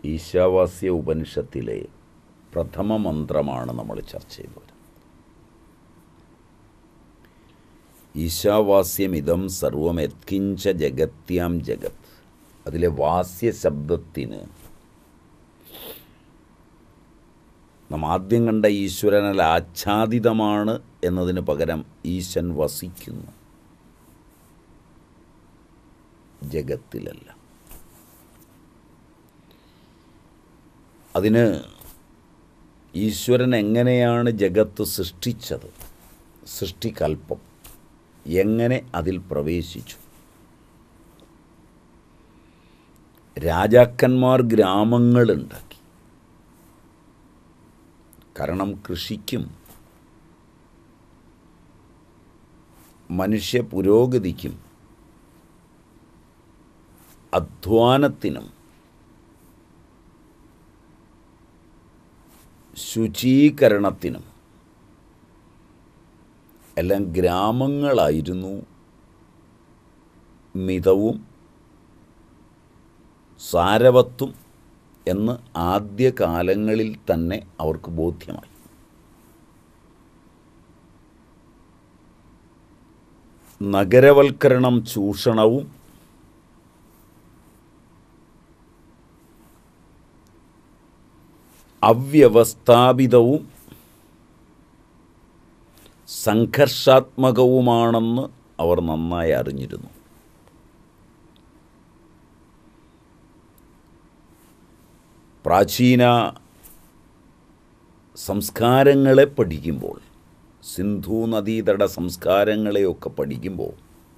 ഈശാവാസ്യ ഉപനിഷത്തിലെ പ്രഥമ മന്ത്രമാണ് നമ്മൾ ചർച്ച ചെയ്തു വരുന്നത് ഈശാവാസ്യമിതം സർവം യത്കിഞ്ച ജഗത്യാം ജഗത് അതിലെ വാസ്യ ശബ്ദത്തിന് നാം ആദ്യം കണ്ട ഈശ്വരനാൽ ആച്ഛാദിതമാണ് എന്നതിന് പകരം ഈശൻ വസിക്കുന്നു ജഗത്തിലല്ല അതിന് ഈശ്വരൻ എങ്ങനെയാണ് ജഗത്ത് സൃഷ്ടിച്ചത് സൃഷ്ടികൽപ്പം എങ്ങനെ അതിൽ പ്രവേശിച്ചു രാജാക്കന്മാർ ഗ്രാമങ്ങളുണ്ടാക്കി കാരണം കൃഷിക്കും മനുഷ്യ പുരോഗതിക്കും അധ്വാനത്തിനും ശുചീകരണത്തിനും എല്ലാം ഗ്രാമങ്ങളായിരുന്നു മിതവും സാരവത്തും എന്ന് ആദ്യ കാലങ്ങളിൽ തന്നെ അവർക്ക് ബോധ്യമായി നഗരവൽക്കരണം ചൂഷണവും അവ്യവസ്ഥാപിതവും സംഘർഷാത്മകവുമാണെന്ന് അവർ നന്നായി അറിഞ്ഞിരുന്നു പ്രാചീന സംസ്കാരങ്ങളെ പഠിക്കുമ്പോൾ സിന്ധു നദീതട സംസ്കാരങ്ങളെയൊക്കെ പഠിക്കുമ്പോൾ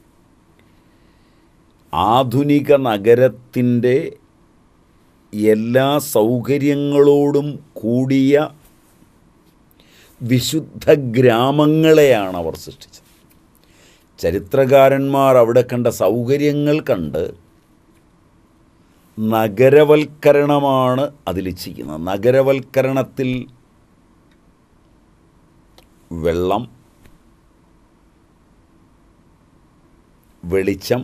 ആധുനിക നഗരത്തിൻ്റെ എല്ലാ സൗകര്യങ്ങളോടും കൂടിയ വിശുദ്ധ ഗ്രാമങ്ങളെയാണ് അവർ സൃഷ്ടിച്ചത് ചരിത്രകാരന്മാർ അവിടെ കണ്ട സൗകര്യങ്ങൾ കണ്ട് നഗരവൽക്കരണമാണ് അതിൽ ചെയ്യുന്നത് നഗരവൽക്കരണത്തിൽ വെള്ളം വെളിച്ചം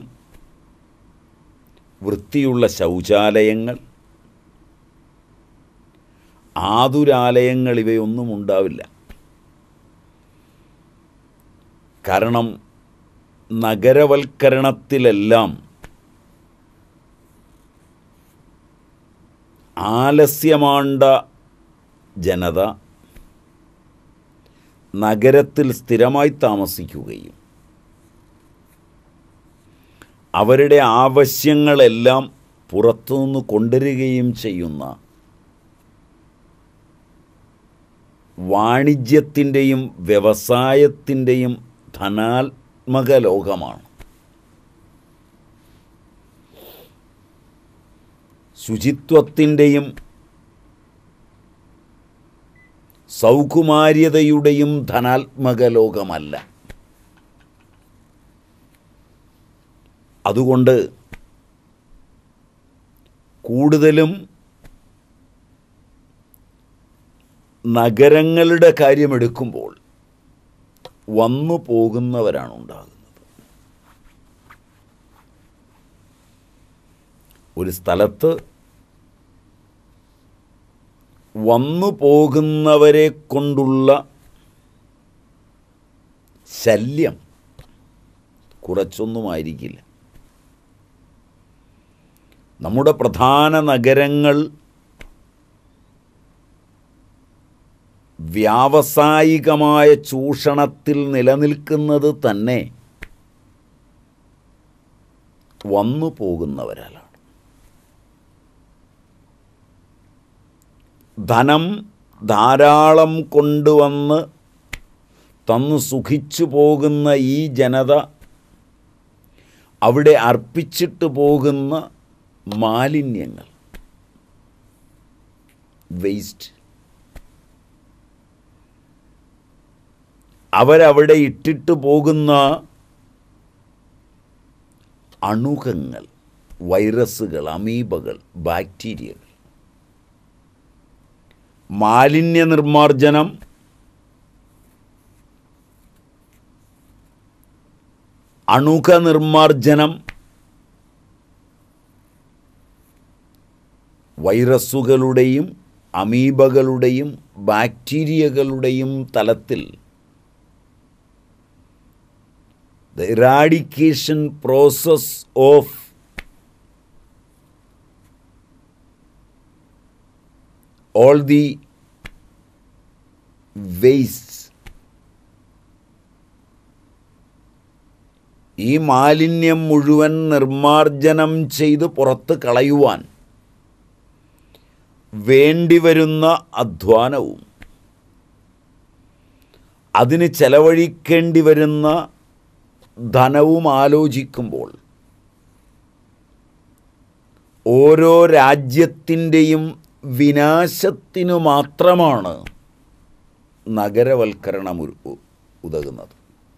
വൃത്തിയുള്ള ശൗചാലയങ്ങൾ ആതുരാലയങ്ങൾ ഇവയൊന്നും ഉണ്ടാവില്ല കാരണം നഗരവൽക്കരണത്തിലെല്ലാം ആലസ്യമാണ്ട ജനത നഗരത്തിൽ സ്ഥിരമായി താമസിക്കുകയും അവരുടെ ആവശ്യങ്ങളെല്ലാം പുറത്തുനിന്ന് കൊണ്ടുവരികയും ചെയ്യുന്ന വാണിജ്യത്തിൻ്റെയും വ്യവസായത്തിൻ്റെയും ധനാത്മക ലോകമാണ് ശുചിത്വത്തിൻ്റെയും സൗകുമാര്യതയുടെയും ധനാത്മക ലോകമല്ല അതുകൊണ്ട് കൂടുതലും നഗരങ്ങളുടെ കാര്യമെടുക്കുമ്പോൾ വന്നു പോകുന്നവരാണ് ഉണ്ടാകുന്നത് ഒരു സ്ഥലത്ത് വന്നു പോകുന്നവരെ കൊണ്ടുള്ള ശല്യം കുറച്ചൊന്നുമായിരിക്കില്ല നമ്മുടെ പ്രധാന നഗരങ്ങൾ വ്യാവസായികമായ ചൂഷണത്തിൽ നിലനിൽക്കുന്നത് തന്നെ വന്നു പോകുന്നവരാലാണ് ധനം ധാരാളം കൊണ്ടുവന്ന് തന്നു സുഖിച്ചു പോകുന്ന ഈ ജനത അവിടെ അർപ്പിച്ചിട്ട് പോകുന്ന മാലിന്യങ്ങൾ വേസ്റ്റ് അവരവിടെ ഇട്ടിട്ട് പോകുന്ന അണുകങ്ങൾ വൈറസുകൾ അമീബകൾ ബാക്ടീരിയകൾ മാലിന്യ നിർമ്മാർജ്ജനം അണുക നിർമ്മാർജ്ജനം വൈറസുകളുടെയും അമീബകളുടെയും ബാക്ടീരിയകളുടെയും തലത്തിൽ the eradication process of all the wastes ഈ മാലിന്യം മുഴുവൻ നിർമാർജനം ചെയ്ത് പുറത്ത് കളയുവാൻ വേണ്ടിവരുന്ന അധ്വാനവും അതിന് ചെലവഴിക്കേണ്ടി വരുന്ന ധനവും ആലോചിക്കുമ്പോൾ ഓരോ രാജ്യത്തിൻ്റെയും വിനാശത്തിനു മാത്രമാണ് നഗരവൽക്കരണം ഉ- ഉതകുന്നത്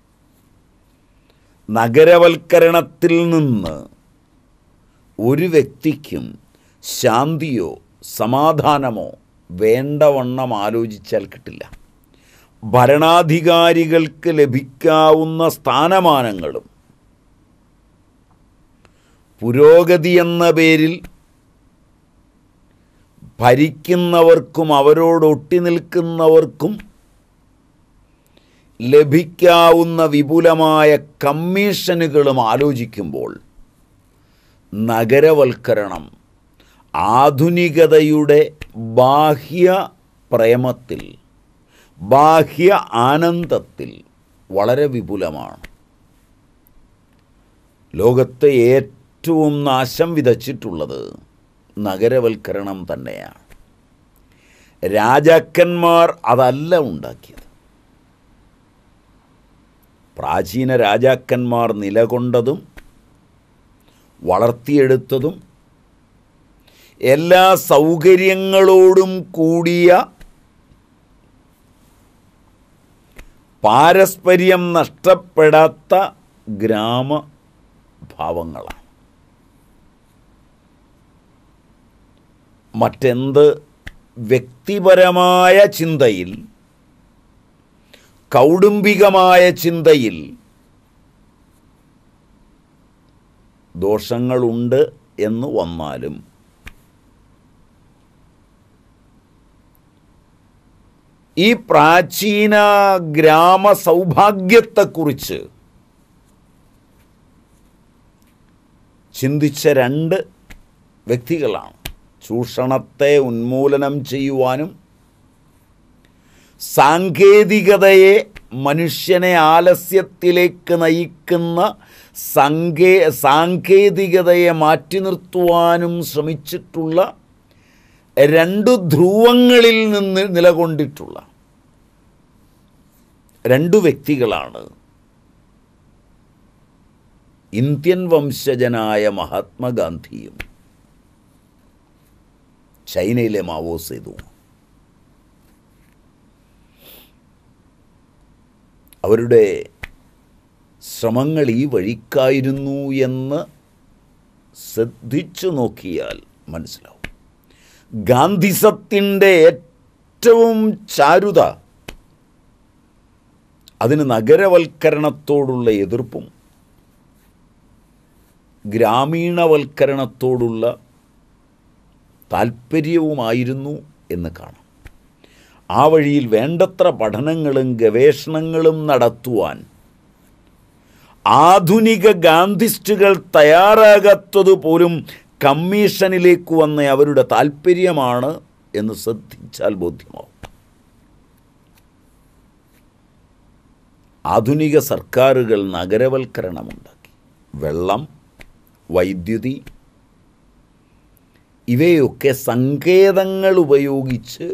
നഗരവൽക്കരണത്തിൽ നിന്ന് ഒരു വ്യക്തിക്കും ശാന്തിയോ സമാധാനമോ വേണ്ടവണ്ണം ആലോചിച്ചാൽ കിട്ടില്ല ഭരണാധികാരികൾക്ക് ലഭിക്കാവുന്ന സ്ഥാനമാനങ്ങളും പുരോഗതി എന്ന പേരിൽ ഭരിക്കുന്നവർക്കും അവരോടൊട്ടി നിൽക്കുന്നവർക്കും ലഭിക്കാവുന്ന വിപുലമായ കമ്മീഷനുകളും ആലോചിക്കുമ്പോൾ നഗരവൽക്കരണം ആധുനികതയുടെ ബാഹ്യ പ്രേമത്തിൽ ബാഹ്യ ആനന്ദത്തിൽ വളരെ വിപുലമാണ് ലോകത്തെ ഏറ്റവും നാശം വിതച്ചിട്ടുള്ളത് നഗരവൽക്കരണം തന്നെയാണ് രാജാക്കന്മാർ അതല്ല ഉണ്ടാക്കിയത് പ്രാചീന രാജാക്കന്മാർ നിലകൊണ്ടതും വളർത്തിയെടുത്തതും എല്ലാ സൗകര്യങ്ങളോടും കൂടിയ പാരസ്പര്യം നഷ്ടപ്പെടാത്ത ഗ്രാമഭാവങ്ങളാണ് മറ്റെന്ത് വ്യക്തിപരമായ ചിന്തയിൽ കൗടുംബികമായ ചിന്തയിൽ ദോഷങ്ങളുണ്ട് എന്ന് വന്നാലും ഈ പ്രാചീന ഗ്രാമ സൗഭാഗ്യത്തെക്കുറിച്ച് ചിന്തിച്ച രണ്ട് വ്യക്തികളാണ് ചൂഷണത്തെ ഉന്മൂലനം ചെയ്യുവാനും സാങ്കേതികതയെ മനുഷ്യനെ ആലസ്യത്തിലേക്ക് നയിക്കുന്ന സങ്കേ സാങ്കേതികതയെ മാറ്റി നിർത്തുവാനും ശ്രമിച്ചിട്ടുള്ള രണ്ടു ധ്രുവങ്ങളിൽ നിന്ന് നിലകൊണ്ടിട്ടുള്ള രണ്ടു വ്യക്തികളാണ് ഇന്ത്യൻ വംശജനായ മഹാത്മാഗാന്ധിയും ചൈനയിലെ മാവോ സേതുവും അവരുടെ ശ്രമങ്ങൾ ഈ വഴിക്കായിരുന്നു എന്ന് ശ്രദ്ധിച്ചു നോക്കിയാൽ മനസ്സിലാവും ഗാന്ധിസത്തിൻ്റെ ഏറ്റവും ചാരുത അതിന് നഗരവൽക്കരണത്തോടുള്ള എതിർപ്പും ഗ്രാമീണവൽക്കരണത്തോടുള്ള താല്പര്യവുമായിരുന്നു എന്ന് കാണാം ആ വഴിയിൽ വേണ്ടത്ര പഠനങ്ങളും ഗവേഷണങ്ങളും നടത്തുവാൻ ആധുനിക ഗാന്ധിസ്റ്റുകൾ തയ്യാറാകാത്തത് പോലും കമ്മീഷനിലേക്ക് വന്ന അവരുടെ താല്പര്യമാണ് എന്ന് ശ്രദ്ധിച്ചാൽ ബോധ്യമാവും ആധുനിക സർക്കാരുകൾ നഗരവൽക്കരണമുണ്ടാക്കി വെള്ളം വൈദ്യുതി ഇവയൊക്കെ സങ്കേതങ്ങൾ ഉപയോഗിച്ച്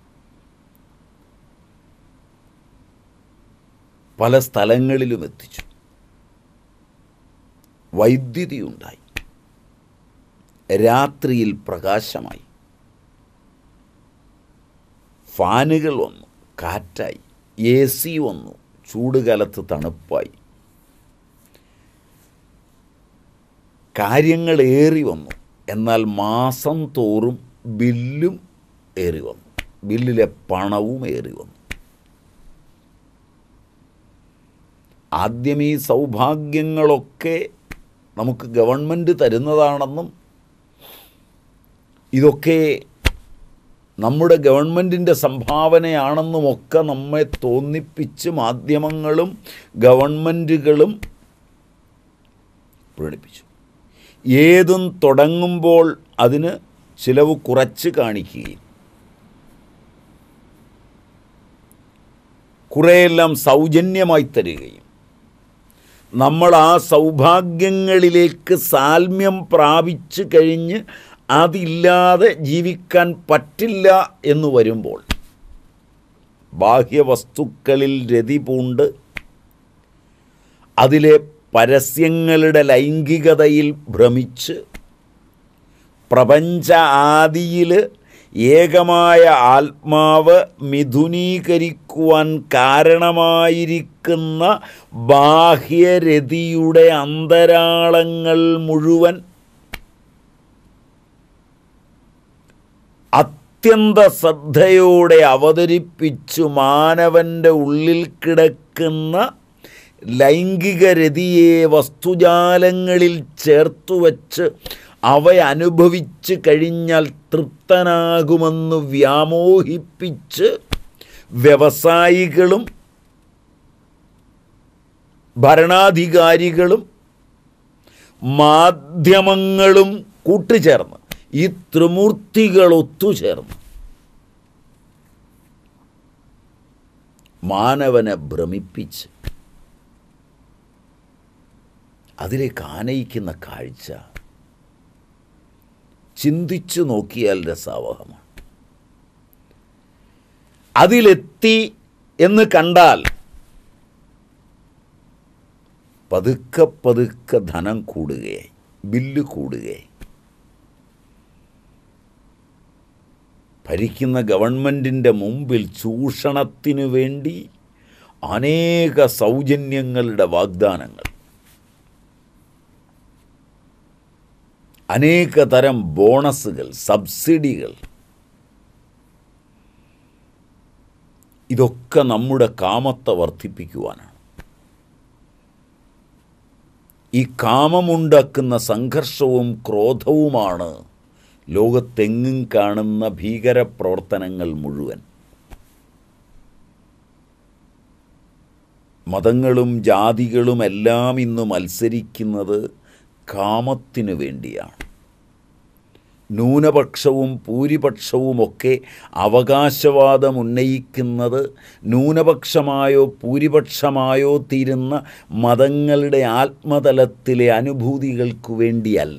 പല സ്ഥലങ്ങളിലും എത്തിച്ചു വൈദ്യുതി ഉണ്ടായി രാത്രിയിൽ പ്രകാശമായി ഫാനുകൾ വന്നു കാറ്റായി എ സി വന്നു ചൂടുകാലത്ത് തണുപ്പായി കാര്യങ്ങൾ ഏറി വന്നു എന്നാൽ മാസം തോറും ബില്ലും ഏറി വന്നു ബില്ലിലെ പണവും ഏറി വന്നു ആദ്യം ഈ സൗഭാഗ്യങ്ങളൊക്കെ നമുക്ക് ഗവൺമെൻറ് തരുന്നതാണെന്നും ഇതൊക്കെ നമ്മുടെ ഗവൺമെൻറ്റിൻ്റെ സംഭാവനയാണെന്നുമൊക്കെ നമ്മെ തോന്നിപ്പിച്ച് മാധ്യമങ്ങളും ഗവൺമെൻറ്റുകളും പ്രകടിപ്പിച്ചു ഏതും തുടങ്ങുമ്പോൾ അതിന് ചിലവ് കുറച്ച് കാണിക്കുകയും കുറേയെല്ലാം സൗജന്യമായി തരികയും നമ്മൾ ആ സൗഭാഗ്യങ്ങളിലേക്ക് സാൽമ്യം പ്രാപിച്ചു കഴിഞ്ഞ് അതില്ലാതെ ജീവിക്കാൻ പറ്റില്ല എന്ന് വരുമ്പോൾ ബാഹ്യവസ്തുക്കളിൽ രതി പൂണ്ട് അതിലെ പരസ്യങ്ങളുടെ ലൈംഗികതയിൽ ഭ്രമിച്ച് പ്രപഞ്ച ആദിയിൽ ഏകമായ ആത്മാവ് മിഥുനീകരിക്കുവാൻ കാരണമായിരിക്കുന്ന ബാഹ്യരതിയുടെ അന്തരാളങ്ങൾ മുഴുവൻ അത്യന്ത ശ്രദ്ധയോടെ അവതരിപ്പിച്ചു മാനവൻ്റെ ഉള്ളിൽ കിടക്കുന്ന ലൈംഗിക രതിയെ വസ്തുജാലങ്ങളിൽ ചേർത്തുവച്ച് അവ അനുഭവിച്ച് കഴിഞ്ഞാൽ തൃപ്തനാകുമെന്ന് വ്യാമോഹിപ്പിച്ച് വ്യവസായികളും ഭരണാധികാരികളും മാധ്യമങ്ങളും കൂട്ടുചേർന്ന് ഈ ത്രിമൂർത്തികൾ ഒത്തുചേർന്ന് മാനവനെ ഭ്രമിപ്പിച്ച് അതിലേക്ക് ആനയിക്കുന്ന കാഴ്ച ചിന്തിച്ചു നോക്കിയാൽ രസാവഹമാണ് അതിലെത്തി എന്ന് കണ്ടാൽ പതുക്കെ പതുക്കെ ധനം കൂടുകയായി ബില്ല് കൂടുകയായി ഭരിക്കുന്ന ഗവൺമെൻറ്റിൻ്റെ മുമ്പിൽ ചൂഷണത്തിനു വേണ്ടി അനേക സൗജന്യങ്ങളുടെ വാഗ്ദാനങ്ങൾ അനേക തരം ബോണസുകൾ സബ്സിഡികൾ ഇതൊക്കെ നമ്മുടെ കാമത്തെ വർദ്ധിപ്പിക്കുവാനാണ് ഈ കാമമുണ്ടാക്കുന്ന സംഘർഷവും ക്രോധവുമാണ് ലോകത്തെങ്ങും കാണുന്ന ഭീകരപ്രവർത്തനങ്ങൾ മുഴുവൻ മതങ്ങളും ജാതികളും എല്ലാം ഇന്ന് മത്സരിക്കുന്നത് കാമത്തിനു വേണ്ടിയാണ് ന്യൂനപക്ഷവും ഭൂരിപക്ഷവുമൊക്കെ അവകാശവാദം ഉന്നയിക്കുന്നത് ന്യൂനപക്ഷമായോ ഭൂരിപക്ഷമായോ തീരുന്ന മതങ്ങളുടെ ആത്മതലത്തിലെ അനുഭൂതികൾക്കു വേണ്ടിയല്ല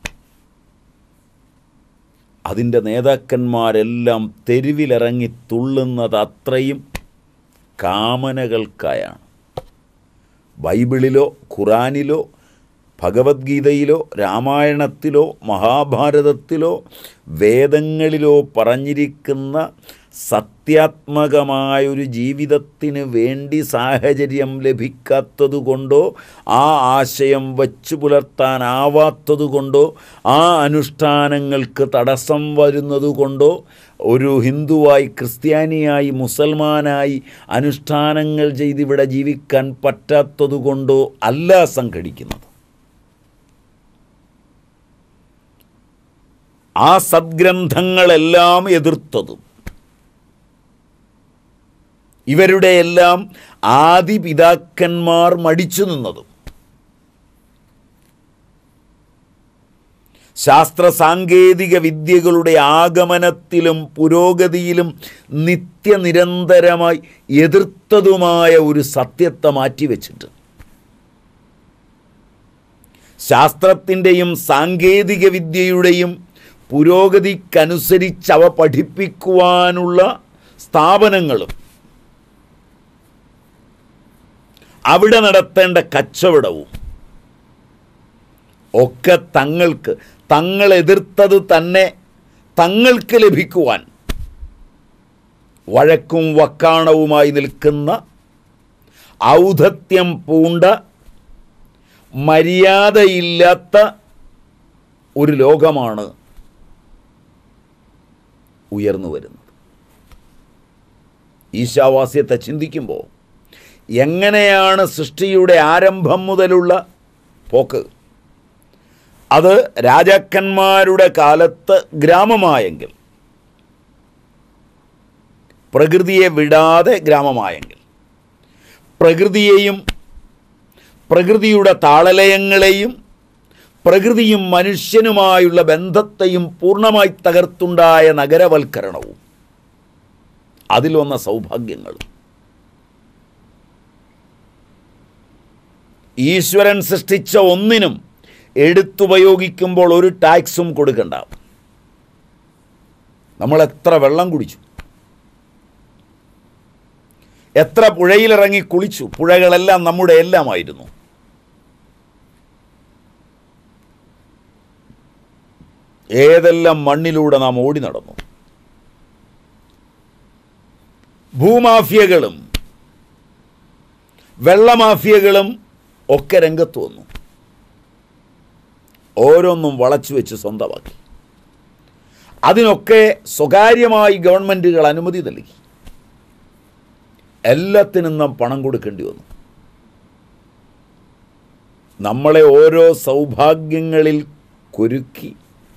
അതിൻ്റെ നേതാക്കന്മാരെല്ലാം തെരുവിലിറങ്ങി തുള്ളുന്നത് അത്രയും കാമനകൾക്കായാണ് ബൈബിളിലോ ഖുറാനിലോ ഭഗവത്ഗീതയിലോ രാമായണത്തിലോ മഹാഭാരതത്തിലോ വേദങ്ങളിലോ പറഞ്ഞിരിക്കുന്ന സത്യാത്മകമായൊരു ജീവിതത്തിന് വേണ്ടി സാഹചര്യം ലഭിക്കാത്തതുകൊണ്ടോ ആ ആശയം വച്ചു പുലർത്താനാവാത്തതുകൊണ്ടോ ആ അനുഷ്ഠാനങ്ങൾക്ക് തടസ്സം വരുന്നതുകൊണ്ടോ ഒരു ഹിന്ദുവായി ക്രിസ്ത്യാനിയായി മുസൽമാനായി അനുഷ്ഠാനങ്ങൾ ചെയ്തിവിടെ ജീവിക്കാൻ പറ്റാത്തതുകൊണ്ടോ അല്ല സംഘടിക്കുന്നത് ആ സദ്ഗ്രന്ഥങ്ങളെല്ലാം എതിർത്തതും ഇവരുടെ എല്ലാം ആദിപിതാക്കന്മാർ മടിച്ചു നിന്നതും ശാസ്ത്ര സാങ്കേതിക വിദ്യകളുടെ ആഗമനത്തിലും പുരോഗതിയിലും നിത്യനിരന്തരമായി എതിർത്തതുമായ ഒരു സത്യത്തെ മാറ്റിവെച്ചിട്ട് ശാസ്ത്രത്തിൻ്റെയും സാങ്കേതിക വിദ്യയുടെയും പുരോഗതിക്കനുസരിച്ച് അവ പഠിപ്പിക്കുവാനുള്ള സ്ഥാപനങ്ങളും അവിടെ നടത്തേണ്ട കച്ചവടവും ഒക്കെ തങ്ങൾക്ക് തങ്ങൾ എതിർത്തത് തന്നെ തങ്ങൾക്ക് ലഭിക്കുവാൻ വഴക്കും വക്കാണവുമായി നിൽക്കുന്ന ഔദ്ധത്യം പൂണ്ട മര്യാദയില്ലാത്ത ഒരു ലോകമാണ് ഉയർന്നു വരുന്നത് ഈശാവാസ്യത്തെ ചിന്തിക്കുമ്പോൾ എങ്ങനെയാണ് സൃഷ്ടിയുടെ ആരംഭം മുതലുള്ള പോക്ക് അത് രാജാക്കന്മാരുടെ കാലത്ത് ഗ്രാമമായെങ്കിൽ പ്രകൃതിയെ വിടാതെ ഗ്രാമമായെങ്കിൽ പ്രകൃതിയെയും പ്രകൃതിയുടെ താളലയങ്ങളെയും പ്രകൃതിയും മനുഷ്യനുമായുള്ള ബന്ധത്തെയും പൂർണ്ണമായി തകർത്തുണ്ടായ നഗരവൽക്കരണവും അതിൽ വന്ന സൗഭാഗ്യങ്ങളും ഈശ്വരൻ സൃഷ്ടിച്ച ഒന്നിനും എടുത്തുപയോഗിക്കുമ്പോൾ ഒരു ടാക്സും കൊടുക്കണ്ട നമ്മൾ എത്ര വെള്ളം കുടിച്ചു എത്ര പുഴയിലിറങ്ങി കുളിച്ചു പുഴകളെല്ലാം നമ്മുടെ എല്ലാമായിരുന്നു ഏതെല്ലാം മണ്ണിലൂടെ നാം ഓടി നടന്നു ഭൂമാഫിയകളും വെള്ളമാഫിയകളും ഒക്കെ രംഗത്ത് വന്നു ഓരോന്നും വളച്ചു വെച്ച് സ്വന്തമാക്കി അതിനൊക്കെ സ്വകാര്യമായി ഗവൺമെൻറ്റുകൾ അനുമതി നൽകി എല്ലാത്തിനും നാം പണം കൊടുക്കേണ്ടി വന്നു നമ്മളെ ഓരോ സൗഭാഗ്യങ്ങളിൽ കുരുക്കി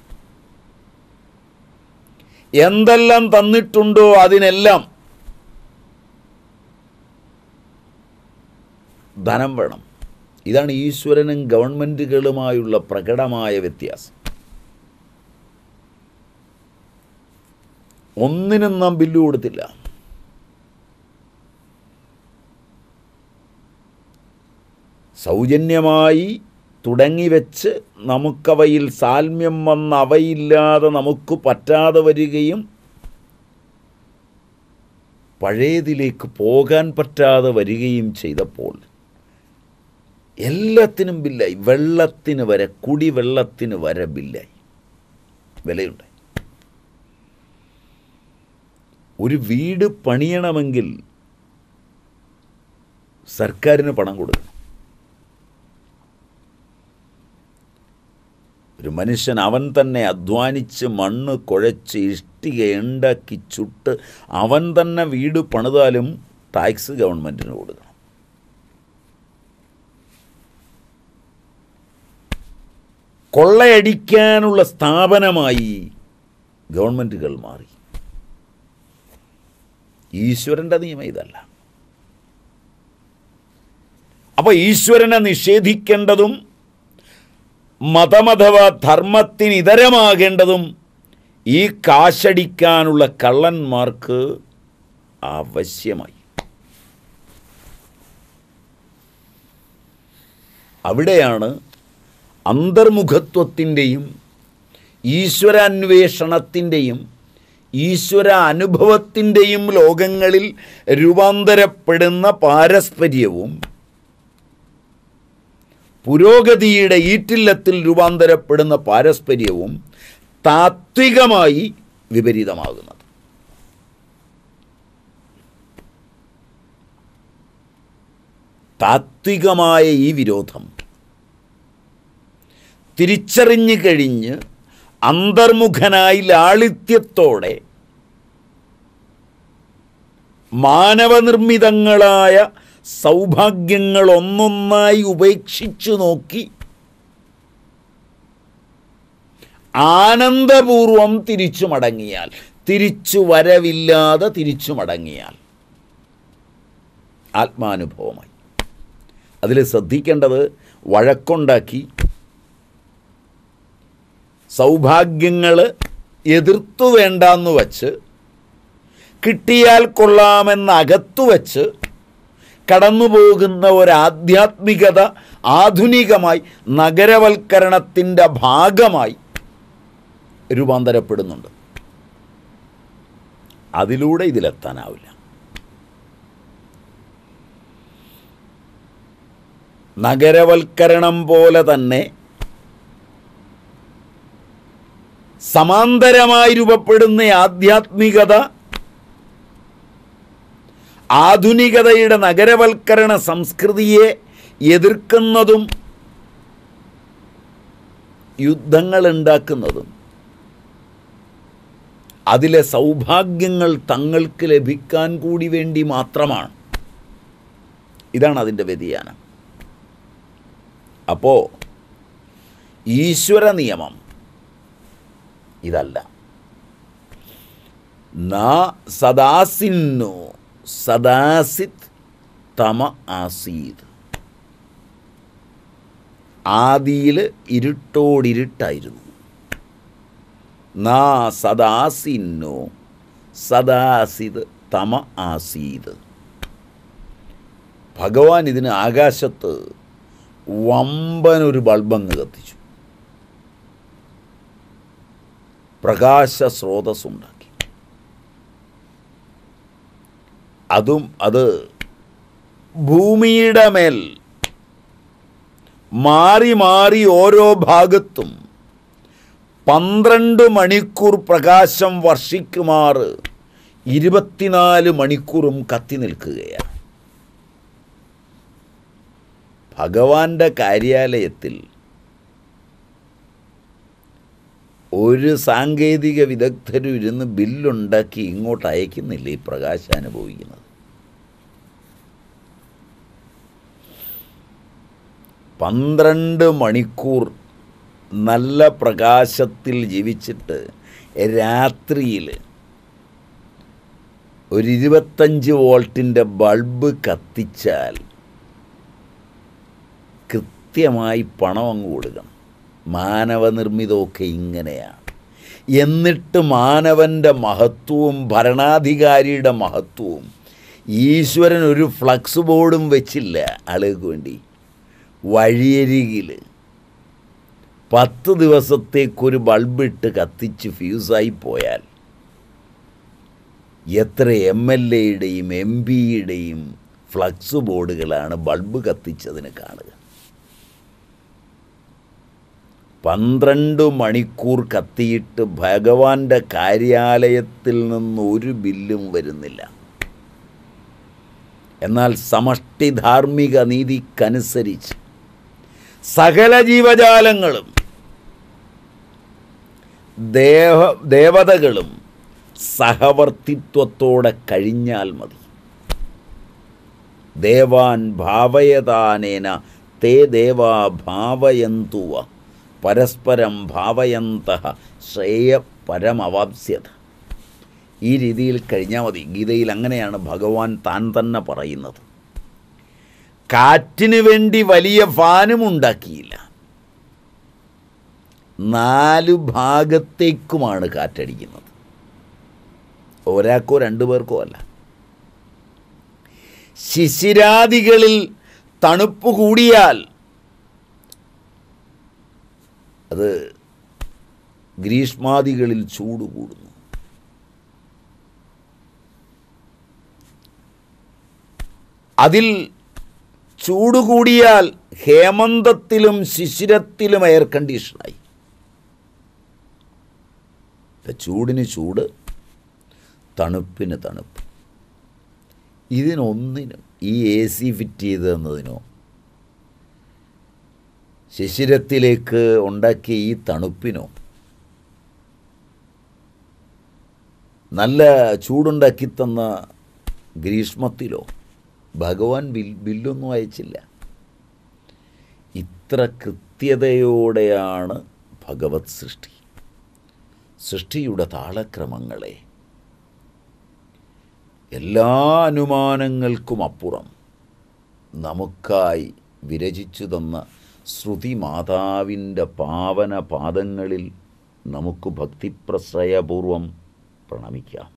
എന്തെല്ലാം തന്നിട്ടുണ്ടോ അതിനെല്ലാം ധനം വേണം ഇതാണ് ഈശ്വരനും ഗവൺമെൻറ്റുകളുമായുള്ള പ്രകടമായ വ്യത്യാസം ഒന്നിനും നാം ബില്ല് കൊടുത്തില്ല സൗജന്യമായി തുടങ്ങിവെച്ച് നമുക്കവയിൽ സാൽമ്യം വന്ന് അവയില്ലാതെ നമുക്ക് പറ്റാതെ വരികയും പഴയതിലേക്ക് പോകാൻ പറ്റാതെ വരികയും ചെയ്തപ്പോൾ എല്ലാത്തിനും ബില്ലായി വെള്ളത്തിന് വരെ കുടിവെള്ളത്തിന് വരെ ബില്ലായി വിലയുണ്ടായി ഒരു വീട് പണിയണമെങ്കിൽ സർക്കാരിന് പണം കൊടുക്കണം ഒരു മനുഷ്യൻ അവൻ തന്നെ അധ്വാനിച്ച് മണ്ണ് കുഴച്ച് ഇഷ്ടിക ഉണ്ടാക്കി ചുട്ട് അവൻ തന്നെ വീട് പണിതാലും ടാക്സ് ഗവൺമെൻറ്റിന് കൊടുക്കണം കൊള്ളയടിക്കാനുള്ള സ്ഥാപനമായി ഗവൺമെൻറ്റുകൾ മാറി ഈശ്വരൻ്റെ നിയമം ഇതല്ല അപ്പോൾ ഈശ്വരനെ നിഷേധിക്കേണ്ടതും മതമഥവാ ധർമ്മത്തിന് ഇതരമാകേണ്ടതും ഈ കാശടിക്കാനുള്ള കള്ളന്മാർക്ക് ആവശ്യമായി അവിടെയാണ് അന്തർമുഖത്വത്തിൻ്റെയും ഈശ്വരാന്വേഷണത്തിൻ്റെയും ഈശ്വര അനുഭവത്തിൻ്റെയും ലോകങ്ങളിൽ രൂപാന്തരപ്പെടുന്ന പാരസ്പര്യവും പുരോഗതിയുടെ ഈറ്റില്ലത്തിൽ രൂപാന്തരപ്പെടുന്ന പാരസ്പര്യവും താത്വികമായി വിപരീതമാകുന്നത് താത്വികമായ ഈ വിരോധം തിരിച്ചറിഞ്ഞു കഴിഞ്ഞ് അന്തർമുഖനായി ലാളിത്യത്തോടെ മാനവനിർമ്മിതങ്ങളായ സൗഭാഗ്യങ്ങൾ ഒന്നൊന്നായി ഉപേക്ഷിച്ചു നോക്കി ആനന്ദപൂർവം തിരിച്ചു മടങ്ങിയാൽ തിരിച്ചു വരവില്ലാതെ തിരിച്ചു മടങ്ങിയാൽ ആത്മാനുഭവമായി അതിൽ ശ്രദ്ധിക്കേണ്ടത് വഴക്കുണ്ടാക്കി സൗഭാഗ്യങ്ങൾ എതിർത്തു വേണ്ടാന്ന് വച്ച് കിട്ടിയാൽ കൊള്ളാമെന്ന് അകത്തു വച്ച് കടന്നുപോകുന്ന ഒരാധ്യാത്മികത ആധുനികമായി നഗരവൽക്കരണത്തിൻ്റെ ഭാഗമായി രൂപാന്തരപ്പെടുന്നുണ്ട് അതിലൂടെ ഇതിലെത്താനാവില്ല നഗരവൽക്കരണം പോലെ തന്നെ സമാന്തരമായി രൂപപ്പെടുന്ന ആധ്യാത്മികത ആധുനികതയുടെ നഗരവൽക്കരണ സംസ്കൃതിയെ എതിർക്കുന്നതും യുദ്ധങ്ങൾ ഉണ്ടാക്കുന്നതും അതിലെ സൗഭാഗ്യങ്ങൾ തങ്ങൾക്ക് ലഭിക്കാൻ കൂടി വേണ്ടി മാത്രമാണ് ഇതാണ് അതിൻ്റെ വ്യതിയാനം അപ്പോൾ ഈശ്വര നിയമം ഇതല്ല നാ സദാസിന്നു സദാസിത് തമ ആസീത് ആദിയിൽ ഇരുട്ടോടിരുട്ടായിരുന്നു നാ സദാസിന്നു സദാസിത് തമ ആസീത് ഭഗവാൻ ഇതിന് ആകാശത്ത് വമ്പനൊരു ബൾബങ്ങ് കത്തിച്ചു പ്രകാശ സ്രോതസ്സുണ്ടാക്കി അതും അത് ഭൂമിയുടെ മേൽ മാറി മാറി ഓരോ ഭാഗത്തും പന്ത്രണ്ട് മണിക്കൂർ പ്രകാശം വർഷിക്കുമാറ് ഇരുപത്തിനാല് മണിക്കൂറും കത്തി നിൽക്കുകയാണ് ഭഗവാന്റെ കാര്യാലയത്തിൽ ഒരു സാങ്കേതിക വിദഗ്ധരും ഇരുന്ന് ബില്ലുണ്ടാക്കി ഇങ്ങോട്ട് അയക്കുന്നില്ല ഈ പ്രകാശം അനുഭവിക്കുന്നത് പന്ത്രണ്ട് മണിക്കൂർ നല്ല പ്രകാശത്തിൽ ജീവിച്ചിട്ട് രാത്രിയിൽ ഒരു ഇരുപത്തഞ്ച് വോൾട്ടിൻ്റെ ബൾബ് കത്തിച്ചാൽ കൃത്യമായി പണം അങ്ങ് കൊടുക്കണം മാനവനിർമ്മിതമൊക്കെ ഇങ്ങനെയാണ് എന്നിട്ട് മാനവൻ്റെ മഹത്വവും ഭരണാധികാരിയുടെ മഹത്വവും ഈശ്വരൻ ഒരു ഫ്ലക്സ് ബോർഡും വെച്ചില്ല ആളുകൾക്ക് വേണ്ടി വഴിയരികിൽ പത്ത് ദിവസത്തേക്കൊരു ബൾബിട്ട് കത്തിച്ച് ഫ്യൂസായി പോയാൽ എത്ര എം എൽ എയുടെയും എം പിയുടെയും ഫ്ലക്സ് ബോർഡുകളാണ് ബൾബ് കത്തിച്ചതിന് കാണുക പന്ത്രണ്ട് മണിക്കൂർ കത്തിയിട്ട് ഭഗവാന്റെ കാര്യാലയത്തിൽ നിന്ന് ഒരു ബില്ലും വരുന്നില്ല എന്നാൽ സമഷ്ടി ധാർമ്മിക നീതിക്കനുസരിച്ച് സകല ജീവജാലങ്ങളും ദേവ ദേവതകളും സഹവർത്തിത്വത്തോടെ കഴിഞ്ഞാൽ മതി ദേവാൻ ഭാവയതാനേന തേ ദേവാ ഭാവയന്തുവ പരസ്പരം ഭാവയന്ത ശ്രേയ പരമവാപ്സ്യത ഈ രീതിയിൽ കഴിഞ്ഞാൽ മതി ഗീതയിൽ അങ്ങനെയാണ് ഭഗവാൻ താൻ തന്നെ പറയുന്നത് കാറ്റിന് വേണ്ടി വലിയ ഫാനും ഉണ്ടാക്കിയില്ല നാല് ഭാഗത്തേക്കുമാണ് കാറ്റടിക്കുന്നത് ഒരാൾക്കോ രണ്ടു പേർക്കോ അല്ല ശിശിരാദികളിൽ തണുപ്പ് കൂടിയാൽ അത് ഗ്രീഷ്മാദികളിൽ ചൂട് കൂടുന്നു അതിൽ ചൂട് കൂടിയാൽ ഹേമന്തത്തിലും ശിശിരത്തിലും എയർ കണ്ടീഷനായി ചൂടിന് ചൂട് തണുപ്പിന് തണുപ്പ് ഇതിനൊന്നിനും ഈ എ സി ഫിറ്റ് ചെയ്ത് തന്നതിനോ ശിശിരത്തിലേക്ക് ഉണ്ടാക്കിയ ഈ തണുപ്പിനോ നല്ല ചൂടുണ്ടാക്കി തന്ന ഗ്രീഷ്മത്തിലോ ഭഗവാൻ ബിൽ ബില്ലൊന്നും അയച്ചില്ല ഇത്ര കൃത്യതയോടെയാണ് ഭഗവത് സൃഷ്ടി സൃഷ്ടിയുടെ താളക്രമങ്ങളെ എല്ലാ അനുമാനങ്ങൾക്കും അപ്പുറം നമുക്കായി വിരചിച്ചു തന്ന ശ്രുതി മാതാവിൻ്റെ പാവന പാദങ്ങളിൽ നമുക്ക് ഭക്തിപ്രശ്രയപൂർവം പ്രണമിക്കാം